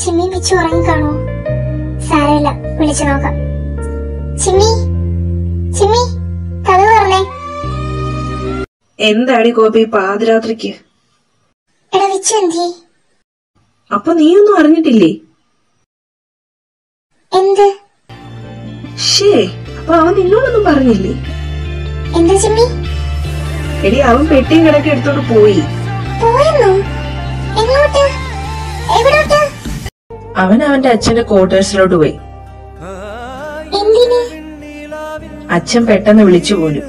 ചിമ്മി മിച്ചു ഉറങ്ങിക്കാണോ സാരമില്ല വിളിച്ചു നോക്കാം ചിമ്മി ചിമ്മി കഥ പറഞ്ഞേ എന്താടി കോപ്പി പാതിരാത്രിക്ക് എടാ വിച്ചു എന്തി അപ്പൊ നീയൊന്നും അറിഞ്ഞിട്ടില്ലേ എന്ത് ഷേ അപ്പൊ അവൻ നിന്നോടൊന്നും പറഞ്ഞില്ലേ എന്താ ചിമ്മി എടി അവൻ പെട്ടിയും കിടക്കെ എടുത്തോണ്ട് പോയി പോയെന്നോ എങ്ങോട്ട് എവിടോട്ട് അവൻ അവന്റെ അച്ഛന്റെ ക്വാർട്ടേഴ്സിലോട്ട് പോയി എന്തിന് അച്ഛൻ പെട്ടെന്ന് വിളിച്ചു പോലും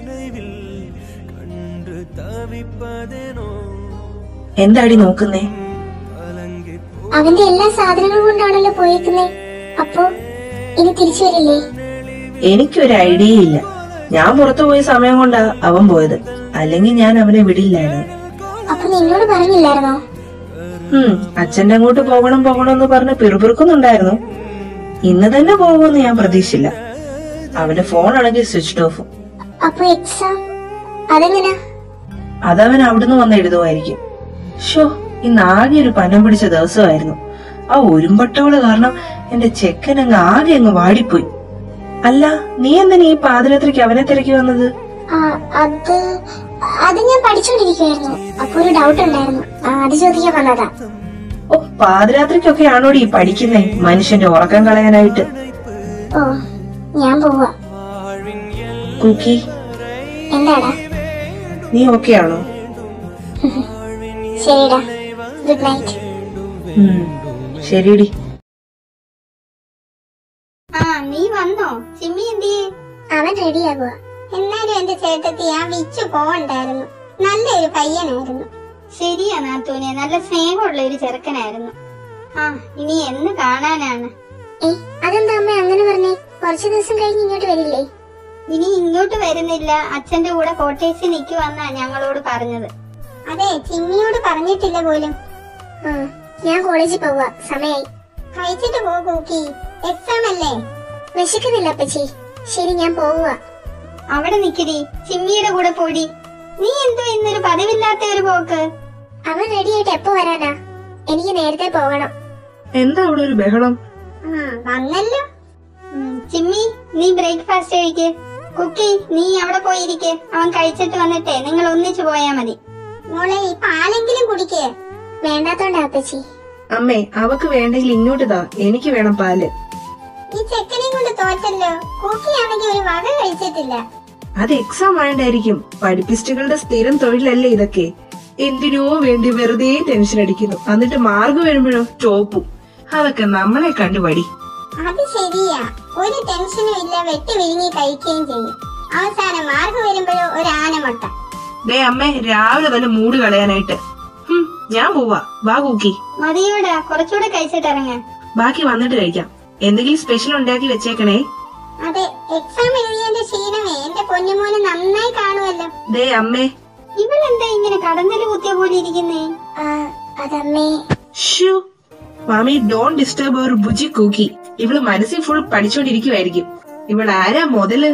എന്താടി നോക്കുന്നേ അവന്റെ എല്ലാ സാധനങ്ങളും കൊണ്ടാണല്ലോ പോയേക്കുന്നേ അപ്പോ ഇനി തിരിച്ചു വരില്ലേ എനിക്കൊരു ഐഡിയ ഇല്ല ഞാൻ പുറത്തു പോയ സമയം കൊണ്ടാ അവൻ പോയത് അല്ലെങ്കിൽ ഞാൻ അവനെ വിടില്ലായിരുന്നു അപ്പൊ നിന്നോട് പറഞ്ഞില്ലായിരുന്നോ ഉം അച്ഛന്റെ അങ്ങോട്ട് പോകണം പോകണം എന്ന് പറഞ്ഞ് പിറുപിറുക്കുന്നുണ്ടായിരുന്നു ഇന്ന് തന്നെ പോകുമെന്ന് ഞാൻ പ്രതീക്ഷിച്ചില്ല അവന്റെ ഫോൺ ആണെങ്കിൽ സ്വിച്ച് ഓഫ് അപ്പൊ എക്സാം അതെങ്ങനാ അതവൻ അവിടുന്ന് വന്ന് എഴുതുമായിരിക്കും ഷോ ഇന്ന് ആകെ ഒരു പനം പിടിച്ച ദിവസമായിരുന്നു ആ ഒരുമ്പട്ടവള് കാരണം എന്റെ ചെക്കൻ അങ്ങ് ആകെ അങ്ങ് വാടിപ്പോയി അല്ല നീ എന്തിനാ ഈ പാതിരാത്രിക്ക് അവനെ തിരക്കി വന്നത് ആ അത് അത് ഞാൻ പഠിച്ചോണ്ടിരിക്കുവായിരുന്നു അപ്പൊ ഒരു ഡൗട്ട് ഉണ്ടായിരുന്നു ആ, അത് ചോദിക്കാൻ വന്നതാ ഓ പാതിരാത്രിക്കൊക്കെ ആണോടി ഈ പഠിക്കുന്നേ മനുഷ്യന്റെ ഉറക്കം കളയാനായിട്ട് ഓ ഞാൻ പോവാ കുക്കി എന്താടാ നീ ഓക്കെ ആണോ ശരിടാ ഗുഡ് നൈറ്റ് ഉം, ശരിടി ആ നീ വന്നോ ചിമ്മി എന്തിയെ അവൻ റെഡിയാകുക എന്നാലും എന്റെ ചേട്ടത്തി ആ വിച്ചു പോവണ്ടായിരുന്നു നല്ലൊരു പയ്യനായിരുന്നു ശരിയാ നാത്തൂനെ നല്ല സ്നേഹമുള്ള ഒരു ചെറുക്കനായിരുന്നു ആ ഇനി എന്ന് കാണാനാണ് ഏയ് അതെന്താ അമ്മ അങ്ങനെ പറഞ്ഞേ കുറച്ചു ദിവസം കഴിഞ്ഞ് ഇങ്ങോട്ട് വരില്ലേ ഇനി ഇങ്ങോട്ട് വരുന്നില്ല അച്ഛന്റെ കൂടെ കോട്ടേഴ്സിൽ നിൽക്കുവന്നാ ഞങ്ങളോട് പറഞ്ഞത് അതെ ചിമ്മിയോട് പറഞ്ഞിട്ടില്ല പോലും ആ ഞാൻ കോളേജിൽ പോവാ സമയായി കഴിച്ചിട്ട് പോ കൂക്കി എക്സാം അല്ലേ വിശക്കുന്നില്ല അപ്പച്ചി ശരി ഞാൻ പോവുക അവിടെ നിക്കടി ചിമ്മിയുടെ കൂടെ പോടി നീ എന്തോ ഇന്നൊരു പതിവില്ലാത്ത ഒരു പോക്ക് അവൻ റെഡിയായിട്ട് എപ്പോ വരാനാ എനിക്ക് നേരത്തെ പോകണം എന്താ അവിടെ ഒരു ബഹളം ആ വന്നല്ലോ ഉം, ചിമ്മി നീ ബ്രേക്ക്ഫാസ്റ്റ് കഴിക്ക് കുക്കി നീ അവിടെ പോയിരിക്കെ അവൻ കഴിച്ചിട്ട് വന്നിട്ടേ നിങ്ങൾ ഒന്നിച്ചു പോയാ മതി മോളെ ഈ പാലെങ്കിലും കുടിക്കേ വേണ്ടാത്തോണ്ടാ അപ്പച്ചി അമ്മേ അവക്ക് വേണ്ടെങ്കിൽ ഇങ്ങോട്ട് താ എനിക്ക് വേണം പാല് ഈ ചെക്കനെ കൊണ്ട് തോറ്റല്ലോ കൂക്കിയാണെങ്കിൽ ഒരു വക കഴിച്ചിട്ടില്ല അത് എക്സാം ആയണ്ടായിരിക്കും പഠിപ്പിസ്റ്റുകളുടെ സ്ഥിരം തൊഴിലല്ലേ ഇതൊക്കെ എന്തിനോ വേണ്ടി വെറുതെ ടെൻഷൻ അടിക്കുന്നു എന്നിട്ട് മാർഗ് വരുമ്പോഴോ ടോപ്പും അതൊക്കെ നമ്മളെ കണ്ടുപടി അത് ശരിയാ ഒരു ടെൻഷനും ഇല്ല വെട്ടി വിഴുങ്ങി കഴിക്കുകയും ചെയ്യും അവസാനം മാർക്ക് വരുമ്പോഴോ ഒരു ആനമുട്ട ദേ അമ്മേ രാവിലെ തന്നെ മൂട് കളയാനായിട്ട് ഹും, ഞാൻ പോവാ വാ കൂക്കി മതിയോടാ കുറച്ചുകൂടെ കഴിച്ചിട്ട് ഇറങ്ങാൻ ബാക്കി വന്നിട്ട് കഴിക്കാം എന്തെങ്കിലും സ്പെഷ്യൽ ഉണ്ടാക്കി വെച്ചേക്കണേ അതെ എക്സാം എഴുതിയതിന്റെ ക്ഷീണമേ എന്റെ പൊന്നുമോന് നന്നായി കാണുമല്ലോ ദേ അമ്മേ ഇവളെന്താ ഇങ്ങനെ കടന്നല് കുത്തിയ പോലെ ഇരിക്കുന്നേ അതമ്മേ ഷൂ മാമി ഡോൺ ഡിസ്റ്റർബ് അവർ ബുജി കൂക്കി ഇവള് മനസ്സിൽ ഫുൾ പഠിച്ചോണ്ടിരിക്കുവായിരിക്കും ഇവൾ ആരാ മുതല്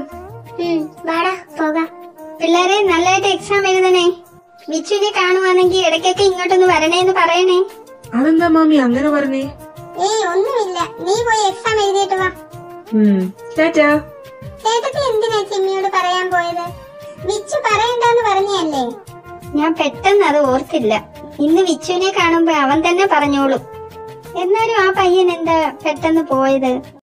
വാടാ പോകാം പിള്ളേരെ നല്ലതായിട്ട് എക്സാം എഴുതണേ വിച്ചുവിനെ കാണുവാണെങ്കിൽ ഇടയ്ക്കൊക്കെ ഇങ്ങോട്ടൊന്ന് വരണേന്ന് പറയണേ അതെന്താ മാമി അങ്ങനെ പറഞ്ഞേ ഏയ് ഒന്നുമില്ല നീ പോയി എക്സാം എഴുതിയിട്ട് വാ ഉം ടാറ്റാ ചേട്ടത്തി എന്തിനാ ചിമ്മിയോട് പറയാൻ പോയത് വിച്ചു പറയണ്ടെന്ന് പറഞ്ഞല്ലേ ഞാൻ പെട്ടെന്ന് അത് ഓർത്തില്ല ഇന്ന് വിച്ചുവിനെ കാണുമ്പോ അവൻ തന്നെ പറഞ്ഞോളൂ എന്നാലും ആ പയ്യൻ എന്താ പെട്ടെന്ന് പോയത്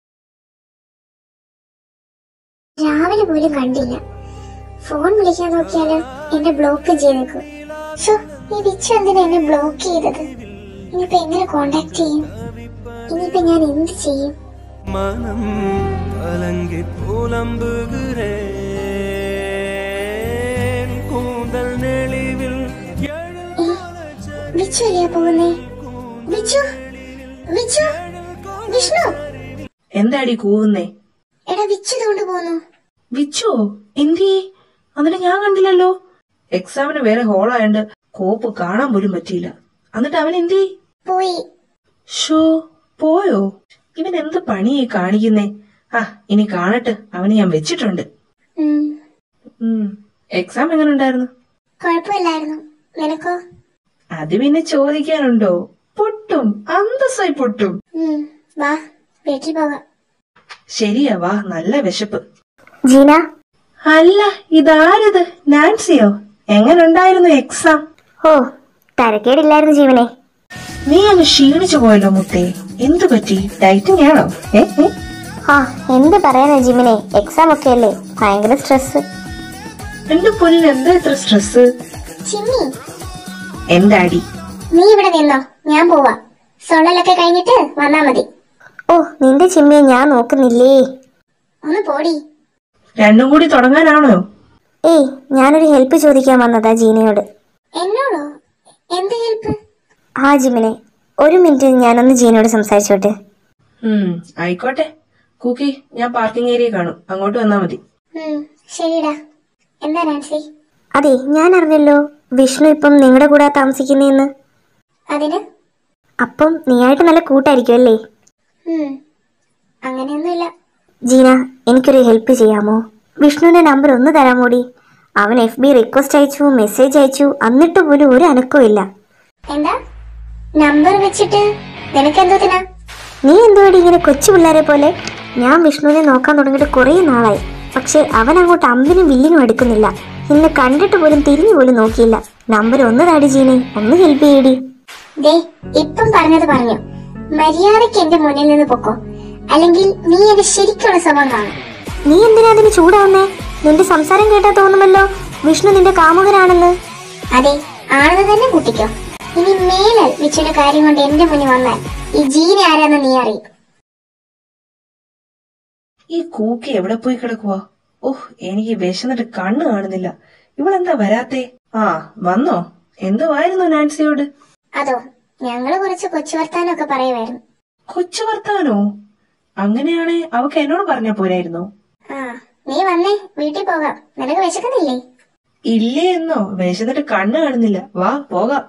രാവിലെ പോലും കണ്ടില്ല ഫോൺ വിളിക്കാൻ നോക്കിയാല് എന്നെ ബ്ലോക്ക് ചെയ്തേക്കും ഷോ ഈ വിച്ചു എന്തിനാ എന്നെ ബ്ലോക്ക് ചെയ്തത് ഇനിയിപ്പോ എങ്ങനെ കോണ്ടാക്ട് ചെയ്യും ഇനിയിപ്പോ ഞാൻ എന്ത് ചെയ്യും மனம் கலங்கி புலம்புகிறேன் கூந்தல் நெளிவில் எழு ഏ, വിച്ചു അല്ലയാ പോകുന്നേ വിച്ചു വിച്ചു വിഷ്ണു എന്താടി കൂവുന്നേ എടാ വിച്ചു ഇതുകൊണ്ട് പോന്നു വിച്ചോ എന്തി എന്നിട്ട് ഞാൻ കണ്ടില്ലല്ലോ എക്സാമിന് വേറെ ഹോളായോണ്ട് കോപ്പ് കാണാൻ പോലും പറ്റിയില്ല എന്നിട്ട് അവൻ എന്തി പോയി ഷോ പോയോ ഇവൻ എന്ത് പണിയായി കാണിക്കുന്നേ ആ ഇനി കാണട്ടെ അവന് ഞാൻ വെച്ചിട്ടുണ്ട് ഉം, ഉം എക്സാം എങ്ങനെ ഉണ്ടായിരുന്നു കുഴപ്പമില്ലായിരുന്നു നിനക്കോ അത് പിന്നെ ചോദിക്കാനുണ്ടോ പൊട്ടും അന്തസ്സായി പൊട്ടും ഉം, വാ വീട്ടിൽ പോകാം ശരിയാ വാ നല്ല വിശപ്പ് ജീന അല്ല ഇതാരത് നാൻസിയോ എങ്ങനുണ്ടായിരുന്നു എക്സാം ഓ തരക്കേടില്ലായിരുന്നു ജീവനെ നീ അങ്ങ് ക്ഷീണിച്ചു പോയല്ലോ മുത്തേ എന്തു പറ്റി ഡയറ്റിംഗ് ആണോ ഏ ഏ? ആ എന്ത് പറയാനാ ജിമിനെ എക്സാം ഒക്കെ അല്ലേ ഭയങ്കര സ്ട്രെസ് എന്റെ പൊന്നിന് എന്താ ഇത്ര സ്ട്രെസ് ചിമ്മി എന്റെ അടി നീ ഇവിടെ നിന്നോ ഞാൻ പോവാ സൊള്ളലൊക്കെ കഴിഞ്ഞിട്ട് വന്നാ മതി ഓ നിന്റെ ചിമ്മിയെ ഞാൻ നോക്കുന്നില്ലേ ഒന്ന് പോടി രണ്ടും കൂടി തുടങ്ങാനാണോ ഏയ് ഞാനൊരു ഹെൽപ്പ് ചോദിക്കാൻ വന്നതാ ജീനയോട് എന്നോടോ എന്ത് ഹെൽപ്പ് ആ ജിമിനെ ഒരു മിനിറ്റ് ഞാനൊന്ന് ജീനയോട് സംസാരിച്ചോട്ടെ ഉം ആയിക്കോട്ടെ കൂക്കി ഞാൻ പാർക്കിംഗ് ഏരിയ കാണും അങ്ങോട്ട് വന്നാ മതി ഉം, ശരിടാ എന്താ നാൻസി അതെ ഞാൻ അറിഞ്ഞല്ലോ വിഷ്ണു ഇപ്പം നിങ്ങളുടെ കൂടെ താമസിക്കുന്നേന്ന് അതിന് അപ്പം നീയായിട്ട് നല്ല കൂട്ടായിരിക്കും അല്ലേ ഉം, അങ്ങനെയൊന്നുമില്ല ജീന എനിക്കൊരു ഹെൽപ്പ് ചെയ്യാമോ വിഷ്ണുവിന്റെ നമ്പർ ഒന്ന് തരാമോടി അവൻ എഫ് ബി റിക്വസ്റ്റ് അയച്ചു മെസ്സേജ് അയച്ചു എന്നിട്ട് പോലും ഒരു അനക്കവും ഇല്ല എന്താ നമ്പർ വെച്ചിട്ട് നിനക്കെന്തോത്തിനാ നീ എന്തുവാടി ഇങ്ങനെ കൊച്ചു പിള്ളേരെ പോലെ ഞാൻ വിഷ്ണുവിനെ നോക്കാൻ തുടങ്ങിയിട്ട് കുറേ നാളായി പക്ഷെ അവൻ അങ്ങോട്ട് അമ്പിനും വില്ലിനും എടുക്കുന്നില്ല ഇന്ന് കണ്ടിട്ട് പോലും തിരിഞ്ഞു പോലും നോക്കിയില്ല നമ്പർ ഒന്ന് താടി ജീനെ ഒന്ന് ഹെൽപ്പ് ചെയ്യടി ദേ ഇപ്പം പറഞ്ഞത് പറഞ്ഞു മര്യാദയ്ക്ക് എന്റെ മുന്നിൽ നിന്ന് പൊക്കോ അല്ലെങ്കിൽ നീ എന്റെ ശരിക്കുള്ള സ്വഭാവം കാണും നീ എന്തിനാ അതിന് ചൂടാവുന്നേ നിന്റെ സംസാരം കേട്ടാ തോന്നുമല്ലോ വിഷ്ണു നിന്റെ കാമുകനാണെന്ന് അതെ ആണെന്ന് തന്നെ കൂട്ടിക്കോ ഇനി മേലൽ വിച്ചുന്റെ കാര്യം കൊണ്ട് എന്റെ മുന്നിൽ വന്നാൽ ഈ ജീന ആരാന്ന് നീ അറിയും ഈ കൂക്കി എവിടെ പോയി കിടക്കുവാ ഓഹ് എനിക്ക് വിശന്നിട്ട് കണ്ണ് കാണുന്നില്ല ഇവളെന്താ വരാത്തേ ആ വന്നോ എന്തുവായിരുന്നു നാൻസിയോട് അതോ ഞങ്ങള് കുറച്ച് കൊച്ചു വർത്താനൊക്കെ പറയുമായിരുന്നു കൊച്ചു വർത്താനോ അങ്ങനെയാണെ അവക്ക് എന്നോട് പറഞ്ഞ പോരായിരുന്നോ ആ നീ വന്നേ വീട്ടിൽ പോകാം നിനക്ക് വിശക്കുന്നില്ലേ ഇല്ലേ എന്നോ വിശന്നിട്ട് കണ്ണ് കാണുന്നില്ല വാ പോകാം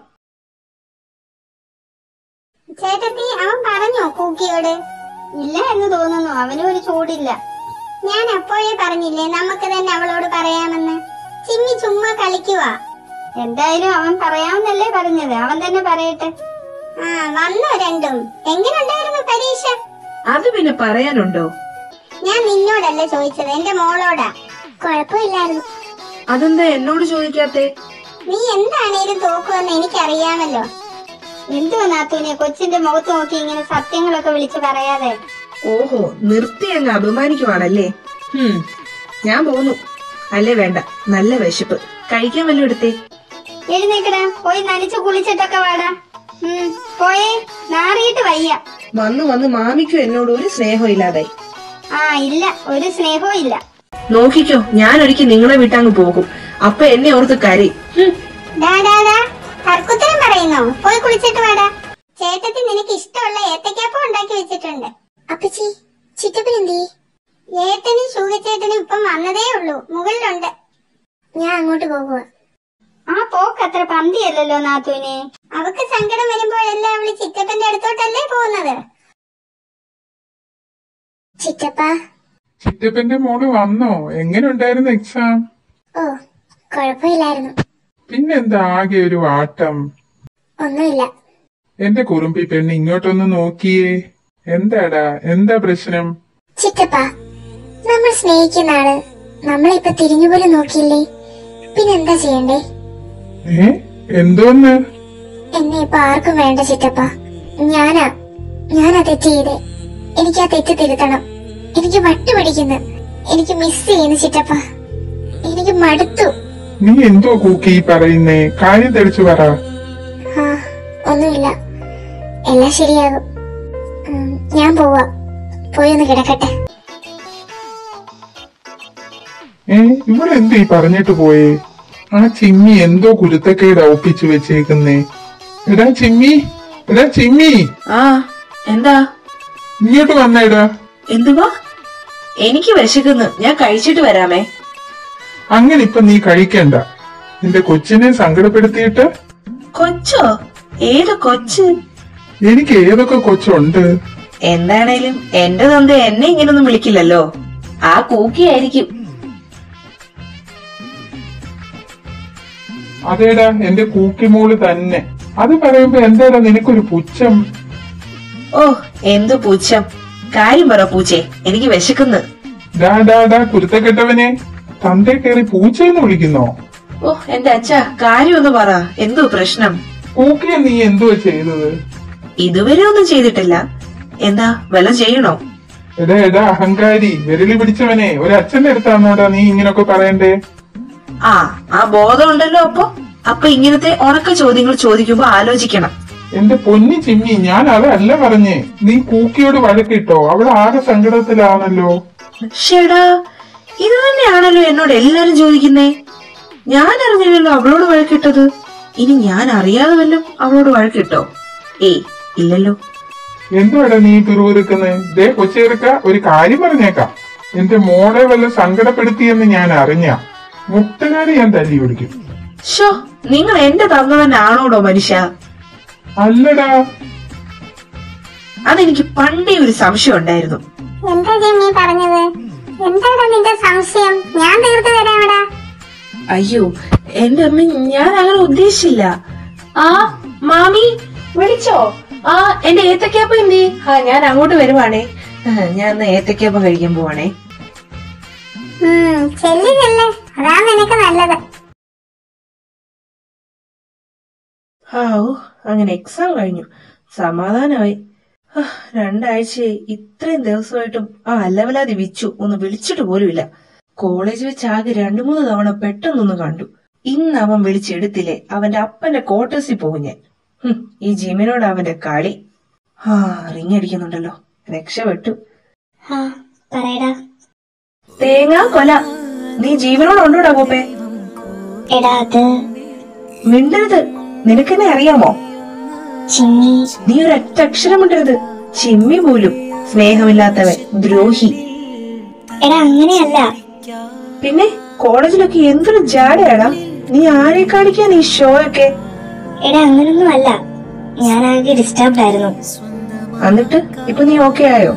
ചേട്ടത്തി അവൻ പറഞ്ഞോ കൂക്കിയോട് ഇല്ല എന്ന് തോന്നുന്നു അവനും ഒരു ചൂടില്ല ഞാൻ അപ്പോഴേ പറഞ്ഞില്ലേ നമുക്ക് തന്നെ അവളോട് പറയാമെന്ന് ചിമ്മി ചുമ്മാ കളിക്കുവാ എന്തായാലും അവൻ പറയാമെന്നല്ലേ പറഞ്ഞത് അവൻ തന്നെ പറയട്ടെ ആ വന്നോ രണ്ടും എങ്ങനെയുണ്ടായിരുന്നു പരീക്ഷ അത് പിന്നെ പറയാനുണ്ടോ ഞാൻ നിന്നോടല്ല ചോദിച്ചത് എന്റെ മോളോടാ കുഴപ്പമില്ലായിരുന്നു അതെന്താ എന്നോട് ചോദിക്കാത്തേ നീ എന്താണേലും തോക്കുമെന്ന് എനിക്കറിയാമല്ലോ എന്തുവാ നാത്തൂനെ കൊച്ചിന്റെ മുഖത്ത് നോക്കി ഇങ്ങനെ സത്യങ്ങളൊക്കെ വിളിച്ചു പറയാതെ ഓഹോ നിർത്തി അങ്ങ് അപമാനിക്കുവാണല്ലേ ഹും ഞാൻ പോന്നു അല്ലേ വേണ്ട നല്ല വിശപ്പ് കഴിക്കാൻ വല്ലതും എടുത്തേ എഴുന്നേക്കടാ പോയി നനച്ചു കുളിച്ചിട്ടൊക്കെ വാടാ ഉം പോയേ നാറിയിട്ട് വയ്യ വന്നു വന്ന് മാമിക്കും എന്നോട് ഒരു സ്നേഹം ഇല്ലാതായി ആ ഇല്ല ഒരു സ്നേഹവും ഇല്ല നോക്കിക്കോ ഞാൻ ഒരിക്കൽ നിങ്ങളെ വിട്ടങ്ങ് പോകും അപ്പൊ എന്നെ ഓർത്ത് കരയും ഹും. ഡാ ഡാ ഡാ തർക്കുത്തരം പറയുന്നോ പോയി കുളിച്ചിട്ട് വാടാ ചേട്ടത്തി നിനക്ക് ഇഷ്ടമുള്ള ഏത്തക്കാപ്പം ഉണ്ടാക്കി വെച്ചിട്ടുണ്ട് അപ്പച്ചി ചിറ്റപ്പൻ എന്തി ഏട്ടനും ശൂകച്ചേട്ടനും ഇപ്പം വന്നതേ ഉള്ളൂ മുകളിലുണ്ട് ഞാൻ അങ്ങോട്ട് പോകുക ആ പോക്ക് അത്ര പന്തിയല്ലല്ലോ നാത്തൂനെ അവക്ക് സങ്കടം വരുമ്പോഴെല്ലാം അവള് ചിറ്റപ്പന്റെ അടുത്തോട്ടല്ലേ പോകുന്നത് ചിറ്റപ്പ ചിറ്റപ്പന്റെ മോള് വന്നോ എങ്ങനെ ഉണ്ടായിരുന്നു എക്സാം ഓ കുഴപ്പമില്ലായിരുന്നു പിന്നെന്താ ആകെ ഒരു വാട്ടം ഒന്നുമില്ല എന്റെ കുറുമ്പി പെണ്ണ് ഇങ്ങോട്ടൊന്ന് നോക്കിയേ എന്താടാ എന്താ പ്രശ്നം ചിറ്റപ്പ നമ്മൾ സ്നേഹിക്കുന്ന ആള് നമ്മളിപ്പൊ തിരിഞ്ഞുപോലും നോക്കിയില്ലേ പിന്നെന്താ ചെയ്യണ്ടേ ഏ എന്തോന്ന് എന്നെ ഇപ്പൊ ആർക്കും വേണ്ട ചിറ്റപ്പ ഞാനാ ഞാനാ തെറ്റ് ചെയ്തേ എനിക്ക് ആ തെറ്റ് തിരുത്തണം എനിക്ക് വട്ട് പിടിക്കുന്നു എനിക്ക് മിസ് ചെയ്യുന്നു ചിറ്റപ്പ എനിക്ക് മടുത്തു നീ എന്തോ കൂക്കി ഈ പറയുന്നേ കാര്യം തെളിച്ചു പറ ആ ഒന്നുമില്ല എല്ലാം ശരിയാകും ഉം, ഞാൻ പോവാ പോയി ഒന്ന് കിടക്കട്ടെ ഏ ഇവളെന്തോ ഈ പറഞ്ഞിട്ട് പോയേ ആ ചിമ്മി എന്തോ കുരുത്തക്കേട് ഒപ്പിച്ചു വെച്ചേക്കുന്നേ എടാ ചിമ്മി എടാ ചിമ്മി ആ എന്താ ഇങ്ങോട്ട് വന്നേടാ എന്തുവാ എനിക്ക് വിശക്കുന്നു ഞാൻ കഴിച്ചിട്ട് വരാമേ അങ്ങനെ ഇപ്പൊ നീ കഴിക്കണ്ട നിന്റെ കൊച്ചിനെ സങ്കടപ്പെടുത്തിയിട്ട് കൊച്ചോ ഏത് കൊച്ച് എനിക്ക് ഏതൊക്കെ കൊച്ചുണ്ട് എന്താണേലും എന്റെ തന്ത എന്നെ ഇങ്ങനൊന്നും വിളിക്കില്ലല്ലോ ആ കൂക്കിയായിരിക്കും അതേടാ എന്റെ കൂക്കിമോള് തന്നെ അത് പറയുമ്പോ എന്താടാ നിനക്കൊരു പുച്ഛം ഓ എന്തു പൂച്ചം കാര്യം പറ പൂച്ചേ എനിക്ക് വിശക്കുന്നു ഡാ ഡാ ഡാ കുരുത്തക്കെട്ടവനെ തന്റെ കയറി പൂച്ചയെന്ന് വിളിക്കുന്നോ ഓ എന്റെ അച്ഛ കാര്യം ഒന്ന് പറ എന്തോ പ്രശ്നം കൂക്കിയെ നീ എന്തുവാ ചെയ്തത് ഇതുവരെ ഒന്നും ചെയ്തിട്ടില്ല എന്താ വല്ല ചെയ്യണോ എടാ എടാ അഹങ്കാരി വിരലി പിടിച്ചവനെ ഒരു അച്ഛന്റെ അടുത്താണോടാ നീ ഇങ്ങനൊക്കെ പറയണ്ടേ ആ ആ ബോധം ഉണ്ടല്ലോ അപ്പൊ അപ്പൊ ഇങ്ങനത്തെ ഉണക്ക ചോദ്യങ്ങൾ ചോദിക്കുമ്പോ ആലോചിക്കണം എന്റെ പൊന്നി ചിമ്മി ഞാൻ അതല്ല പറഞ്ഞേ നീ കൂക്കിയോട് വഴക്കിട്ടോ അവൾ ആകെ സങ്കടത്തിലാണല്ലോ ഷേടാ ഇത് തന്നെയാണല്ലോ എന്നോട് എല്ലാരും ചോദിക്കുന്നേ ഞാൻ അറിഞ്ഞില്ലല്ലോ അവളോട് വഴക്കിട്ടത് ഇനി ഞാൻ അറിയാതെ വല്ലതും അവളോട് വഴക്കിട്ടോ ഏയ് ഇല്ലല്ലോ എന്തുവാടാ നീ പിറുവിറുക്കുന്നേ ദേ കൊച്ചേർക്ക ഒരു കാര്യം പറഞ്ഞേക്കാം എന്റെ മോളെ വല്ല സങ്കടപ്പെടുത്തിയെന്ന് ഞാൻ അറിഞ്ഞ മുട്ടനാട് ഞാൻ തല്ലി പിടിക്കും ഷോ നിങ്ങൾ എന്റെ തന്നവനാണോടോ മനുഷ്യ അല്ലടാ അതെനിക്ക് പണ്ടേ ഒരു സംശയം ഉണ്ടായിരുന്നു എന്താ ജിമ്മി പറഞ്ഞത് എന്താടാ നിന്റെ സംശയം ഞാൻ തീർത്തു തരാമടാ അയ്യോ എന്റെ അമ്മ ഞാൻ അങ്ങനെ ഉദ്ദേശിച്ചില്ല ആ മാമി വിളിച്ചോ ആ എന്റെ ഏത്തക്കാപ്പ എന്തി ആ ഞാൻ അങ്ങോട്ട് വരുവാണേ ആ, ഞാൻ ഇന്ന് ഏത്തക്കാപ്പ കഴിക്കാൻ പോവാണേ ഉം ചെല്ലി ചെല്ലേ അതാ നിനക്ക് നല്ലത് ഹാവൂ അങ്ങനെ എക്സാം കഴിഞ്ഞു സമാധാനമായി ആ, രണ്ടാഴ്ചയായി ഇത്രയും ദിവസമായിട്ടും ആ അല്ലവലാതി വിച്ചു ഒന്ന് വിളിച്ചിട്ട് പോലുമില്ല കോളേജ് വെച്ച് ആകെ രണ്ടു മൂന്ന് തവണ പെട്ടെന്നൊന്ന് കണ്ടു ഇന്ന് അവൻ വിളിച്ചെടുത്തില്ലേ അവന്റെ അപ്പന്റെ ക്വാർട്ടേഴ്സിൽ പോകും ഞാൻ ഹും, ഈ ജിമിനോട് അവന്റെ കളി ആ റിങ് അടിക്കുന്നുണ്ടല്ലോ രക്ഷപ്പെട്ടു ആ പറയടാ തേങ്ങാ കൊല നീ ജീവനോട് ഉണ്ടോടാ കോപ്പേ എടാ അത് മിണ്ടരുത് നിനക്കെന്നെ അറിയാമോ ചിമ്മി നീ ഒരൊറ്റ അക്ഷരം മിണ്ടരുത് ചിമ്മി പോലും സ്നേഹമില്ലാത്തവൻ ദ്രോഹി എടാ അങ്ങനെയല്ല പിന്നെ കോളേജിലൊക്കെ എന്തൊരു ജാടയാടാ നീ ആരെ കാണിക്കാൻ ഈ ഷോ ഒക്കെ എടാ അങ്ങനൊന്നും അല്ല ഞാൻ ആകെ ഡിസ്റ്റർബ്ഡ് ആയിരുന്നു എന്നിട്ട് ഇപ്പൊ നീ ഓക്കെ ആയോ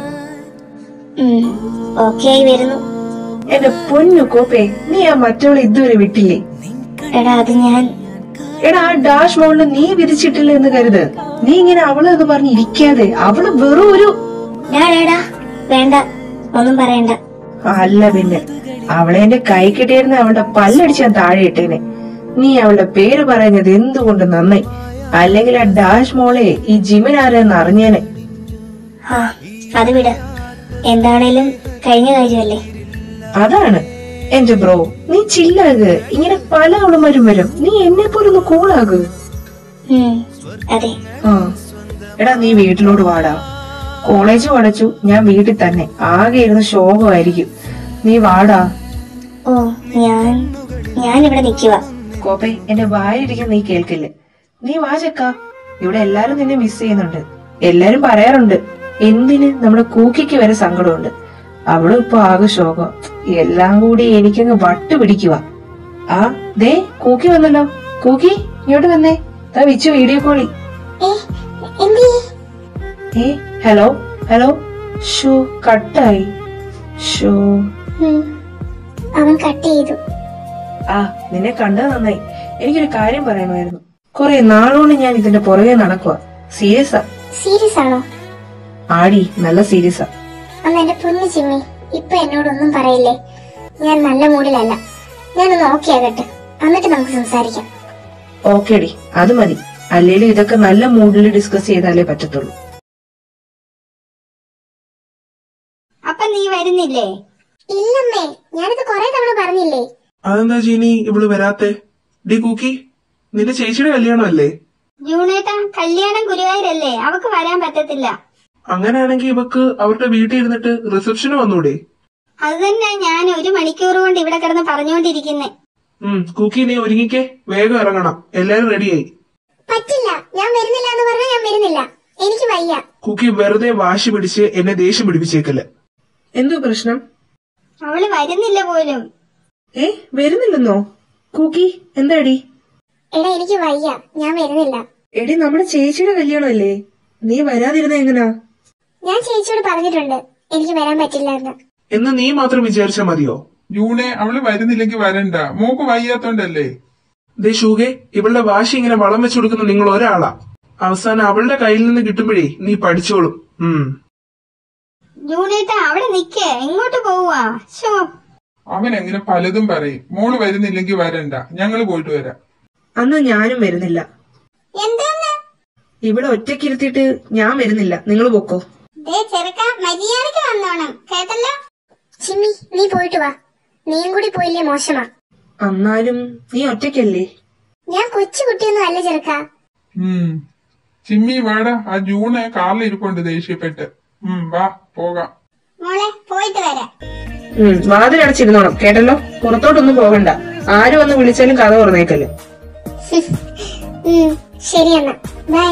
ഓക്കെ ആയി വരുന്നു എന്റെ പൊന്നു കോപ്പേ നീ ആ മറ്റവളെ ഇതുവരെ വിട്ടില്ലേ എടാ അത് ഞാൻ എടാ ആ ഡാഷ് മോളില് നീ വിധിച്ചിട്ടില്ല എന്ന് കരുത് നീ ഇങ്ങനെ അവളെ എന്ന് പറഞ്ഞ് ഇരിക്കാതെ അവള് വെറും ഒരു ഡാ ഡാ, ഡാ വേണ്ട ഒന്നും പറയണ്ട അല്ല പിന്നെ അവളെ എന്റെ കൈ കിട്ടിയിരുന്ന അവളുടെ പല്ലടിച്ച് ഞാൻ താഴെ ഇട്ടേനെ നീ അവളുടെ പേര് പറയുന്നത് എന്തുകൊണ്ട് നന്നായി അല്ലെങ്കിൽ ആ ഡാഷ് മോളെ ഈ ജിമിൻ ആരെന്ന് അറിഞ്ഞേനെ ആ അത് വിട് എന്താണേലും കഴിഞ്ഞ കാര്യമല്ലേ അതാണ് എന്റെ ബ്രോ നീ ചില്ലാക് ഇങ്ങനെ പല അവളുമാരും വരും നീ എന്നെ പോലൊന്ന് കൂളാക് ഉം, അതെ ആ എടാ നീ വീട്ടിലോട് വാടാ കോളേജ് അടച്ചു ഞാൻ വീട്ടിൽ തന്നെ ആകെ ഇരുന്ന് ശോകമായിരിക്കും നീ വാടാ ഓ ഞാൻ ഞാൻ ഇവിടെ നിൽക്കുക കോപ്പെ എന്റെ വായിരിക്കും നീ കേൾക്കില്ല നീ വാ ചക്ക ഇവിടെ എല്ലാരും നിന്നെ മിസ് ചെയ്യുന്നുണ്ട് എല്ലാരും പറയാറുണ്ട് എന്തിന് നമ്മുടെ കൂക്കിക്ക് വരെ സങ്കടമുണ്ട് അവളും ഇപ്പൊ ആകെ ശോകം എല്ലാം കൂടി എനിക്കങ്ങ് വട്ട് പിടിക്കുക ആ ദേ കൂക്കി വന്നല്ലോ കൂക്കി ഇങ്ങോട്ട് വന്നേ ദാ വിച്ചു വീഡിയോ കോളി ഏ എന്തി ഏ ഹലോ ഹലോ ഷോ കട്ടായി ഷോ അവൻ കട്ട് ചെയ്തു ആ നിന്നെ കണ്ടത് നന്നായി എനിക്കൊരു കാര്യം പറയണമായിരുന്നു കുറെ നാളുകൊണ്ട് ഞാൻ ഇതിന്റെ പുറകെ നടക്കുക സീരിയസാ സീരിയസ് ആണോ ആടി നല്ല സീരിയസാ അന്ന് എന്റെ പൊന്നു ചിമ്മി ഇപ്പൊ എന്നോടൊന്നും പറയില്ലേ ഞാൻ നല്ല മൂഡിലല്ല ഞാനൊന്ന് ഓക്കെ ആകട്ടെ എന്നിട്ട് നമുക്ക് സംസാരിക്കാം ഓക്കേടി അത് മതി അല്ലേലും ഇതൊക്കെ നല്ല മൂഡിൽ ഡിസ്കസ് ചെയ്താലേ പറ്റത്തുള്ളൂ അപ്പൊ നീ വരുന്നില്ലേ ഇല്ലമ്മേ ഞാനിത് കൊറേ തവണ പറഞ്ഞില്ലേ അതെന്താ ജീനി ഇവള് വരാത്തെ ഡി കൂക്കി നിന്റെ ചേച്ചിയുടെ കല്യാണം അല്ലേ ജൂണേട്ട കല്യാണം ഗുരുവായൂരല്ലേ അവക്ക് വരാൻ പറ്റത്തില്ല അങ്ങനെയാണെങ്കിൽ ഇവക്ക് അവരുടെ വീട്ടിൽ ഇരുന്നിട്ട് റിസപ്ഷന് വന്നൂടെ അത് തന്നെ ഞാൻ ഒരു മണിക്കൂർ കൊണ്ട് ഇവിടെ കിടന്ന് പറഞ്ഞുകൊണ്ടിരിക്കുന്നേ ഉം കൂക്കി നീ ഒരുങ്ങിക്കേ വേഗം ഇറങ്ങണം എല്ലാരും റെഡിയായി പറ്റില്ല ഞാൻ വരുന്നില്ല എന്ന് പറഞ്ഞാൽ ഞാൻ വരുന്നില്ല എനിക്ക് വയ്യ കുക്കി വെറുതെ വാശി പിടിച്ച് എന്നെ ദേഷ്യം പിടിപ്പിച്ചേക്കല്ല എന്തോ പ്രശ്നം അവള് വരുന്നില്ല പോലും ഏ വരുന്നില്ലെന്നോ കൂക്കി എന്താടി എടാ എനിക്ക് വയ്യ ഞാൻ വരുന്നില്ല എടി നമ്മുടെ ചേച്ചിയുടെ കല്യാണമല്ലേ നീ വരാതിരുന്ന എങ്ങനാ ഞാൻ ചേച്ചിയോട് പറഞ്ഞിട്ടുണ്ട് എനിക്ക് വരാൻ പറ്റില്ല എന്ന് എന്ന് നീ മാത്രം വിചാരിച്ചാ മതിയോ യൂണെ അവള് വരുന്നില്ലെങ്കിൽ വരണ്ട മോക്ക് വയ്യാത്തോണ്ടല്ലേ ദേ ഷൂകെ ഇവളുടെ വാശി ഇങ്ങനെ വളം വെച്ചു കൊടുക്കുന്ന നിങ്ങൾ ഒരാളാ അവസാനം അവളുടെ കയ്യിൽ നിന്ന് കിട്ടുമ്പോഴേ നീ പഠിച്ചോളും ഉം ജൂണേട്ട അവിടെ നിക്കേ എങ്ങോട്ട് പോവാ ഷോ അവൻ അങ്ങനെ പലതും പറയും മോള് വരുന്നില്ലെങ്കിൽ വരണ്ട ഞങ്ങള് പോയിട്ട് വരാം അന്ന് ഞാനും വരുന്നില്ല എന്താന്ന് ഇവിടെ ഒറ്റയ്ക്കിരുത്തിയിട്ട് ഞാൻ വരുന്നില്ല നിങ്ങൾ പൊക്കോ ദേ ചെറുക്ക മര്യാദക്ക് വന്നോണം കേട്ടല്ലോ ചിമ്മി നീ പോയിട്ട് വാ നീയും കൂടി പോയില്ലേ മോശമാ എന്നാലും നീ ഒറ്റയ്ക്കല്ലേ ഞാൻ കൊച്ചു കുട്ടിയൊന്നും അല്ല ചെറുക്ക ഉം ചിമ്മി വാടാ ആ ജൂണ് കാറിൽ ഇരിപ്പുണ്ട് ദേഷ്യപ്പെട്ട് ഉം വാ പോകാം മോളെ പോയിട്ട് വരാം ഉം വാതിലടച്ചിരുന്നോണം കേട്ടല്ലോ പുറത്തോട്ടൊന്നും പോകണ്ട ആര് വന്ന് വിളിച്ചാലും കഥ തുറന്നേക്കല്ലേ ഉം, ശരി എന്നാ ബൈ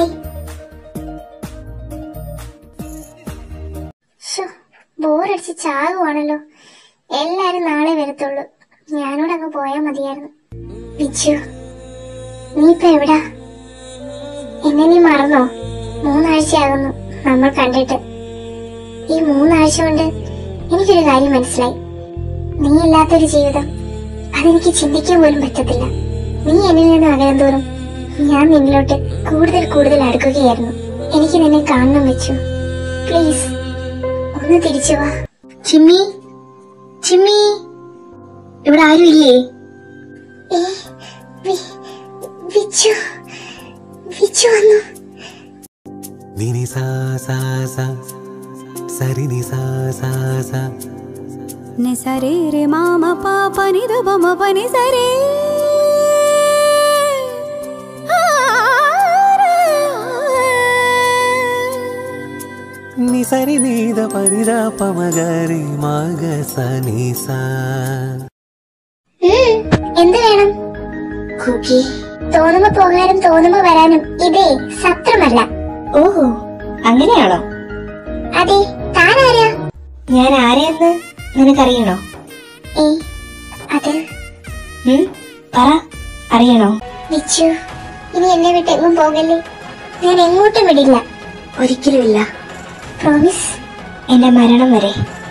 ബോറടിച്ച് ചാകുവാണല്ലോ എല്ലാരും നാളെ വരത്തുള്ളൂ ഞാനോട് അങ്ങ് പോയാ മതിയായിരുന്നു വിച്ചു നീ ഇപ്പൊ എവിടാ എന്നെ നീ മറന്നോ മൂന്നാഴ്ചയാകുന്നു നമ്മൾ കണ്ടിട്ട് ഈ മൂന്നാഴ്ച കൊണ്ട് എനിക്കൊരു കാര്യം മനസ്സിലായി നീ ഇല്ലാത്തൊരു ജീവിതം അതെനിക്ക് ചിന്തിക്കാൻ പോലും പറ്റത്തില്ല നീ എന്നിൽ നിന്ന് അകലം തോറും ഞാൻ നിന്നിലോട്ട് കൂടുതൽ കൂടുതൽ അടുക്കുകയായിരുന്നു എനിക്ക് നിന്നെ കാണണം വെച്ചു പ്ലീസ് ഒന്ന് തിരിച്ചു വാ ചിമ്മി ചിമ്മി ഇവിടെ ആരും ഇല്ലേ ഏ, വി- വിച്ചു വിച്ചു വന്നു നിനി സാ സാ സാ സരി നി സാ സാ സാ ని సరే రే మామ పాప ని ద బమ పని సరే നി സരി നീത പരിത പമഗരി മഗ സനി സാ ഉം, എന്ത് വേണം കുക്കി തോന്നുമ്പോ പോകാനും തോന്നുമ്പോ വരാനും ഇതേ സത്രമല്ല ഓഹോ അങ്ങനെയാണോ അതെ താനാരാ ഞാൻ ആരെയെന്ന് നിനക്കറിയണോ ഏ അത് ഉം, പറ അറിയണോ വിച്ചു ഇനി എന്നെ വിട്ട് എങ്ങും പോകല്ലേ ഞാൻ എങ്ങോട്ടും വിടില്ല ഒരിക്കലുമില്ല പ്രോമിസ് എന്റെ മരണം വരെ